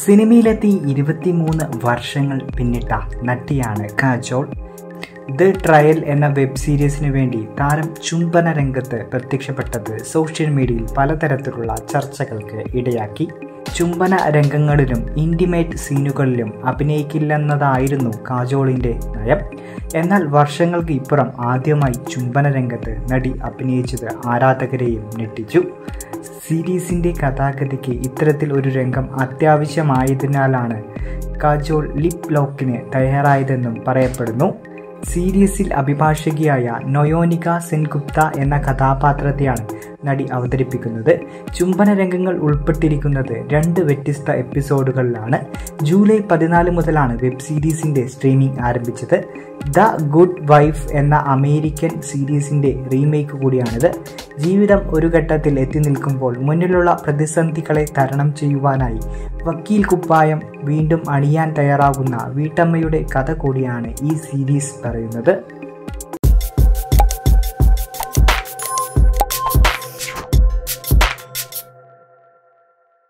സിനിമയിലെത്തി ഇരുപത്തിമൂന്ന് വർഷങ്ങൾ പിന്നിട്ട നട്ടിയാണ് കാജോൾ ദ ട്രയൽ എന്ന വെബ് സീരീസിന് വേണ്ടി താരം ചുംബന രംഗത്ത് പ്രത്യക്ഷപ്പെട്ടത് സോഷ്യൽ മീഡിയയിൽ പലതരത്തിലുള്ള ചർച്ചകൾക്ക് ഇടയാക്കി ചുംബന രംഗങ്ങളിലും ഇൻറ്റിമേറ്റ് സീനുകളിലും അഭിനയിക്കില്ലെന്നതായിരുന്നു കാജോളിൻ്റെ നയം എന്നാൽ വർഷങ്ങൾക്ക് ഇപ്പുറം ആദ്യമായി ചുംബന രംഗത്ത് നടി അഭിനയിച്ചത് ആരാധകരെയും ഞെട്ടിച്ചു സീരീസിൻ്റെ കഥാഗതിക്ക് ഇത്തരത്തിൽ ഒരു രംഗം അത്യാവശ്യമായതിനാലാണ് കാജോൾ ലിപ് ലോക്കിന് തയ്യാറായതെന്നും പറയപ്പെടുന്നു സീരീസിൽ അഭിഭാഷകയായ നൊയോനിക സെൻഗുപ്ത എന്ന കഥാപാത്രത്തെയാണ് നടി അവതരിപ്പിക്കുന്നത് ചുംബന രംഗങ്ങൾ ഉൾപ്പെട്ടിരിക്കുന്നത് രണ്ട് വ്യത്യസ്ത എപ്പിസോഡുകളിലാണ് ജൂലൈ പതിനാല് മുതലാണ് വെബ് സീരീസിൻ്റെ സ്ട്രീമിംഗ് ആരംഭിച്ചത് ദ ഗുഡ് വൈഫ് എന്ന അമേരിക്കൻ സീരീസിൻ്റെ റീമേക്ക് കൂടിയാണിത് ജീവിതം ഒരു ഘട്ടത്തിൽ എത്തി നിൽക്കുമ്പോൾ മുന്നിലുള്ള പ്രതിസന്ധികളെ തരണം ചെയ്യുവാനായി വക്കീൽ കുപ്പായം വീണ്ടും അണിയാൻ തയ്യാറാകുന്ന വീട്ടമ്മയുടെ കഥ കൂടിയാണ് ഈ സീരീസ് പറയുന്നത്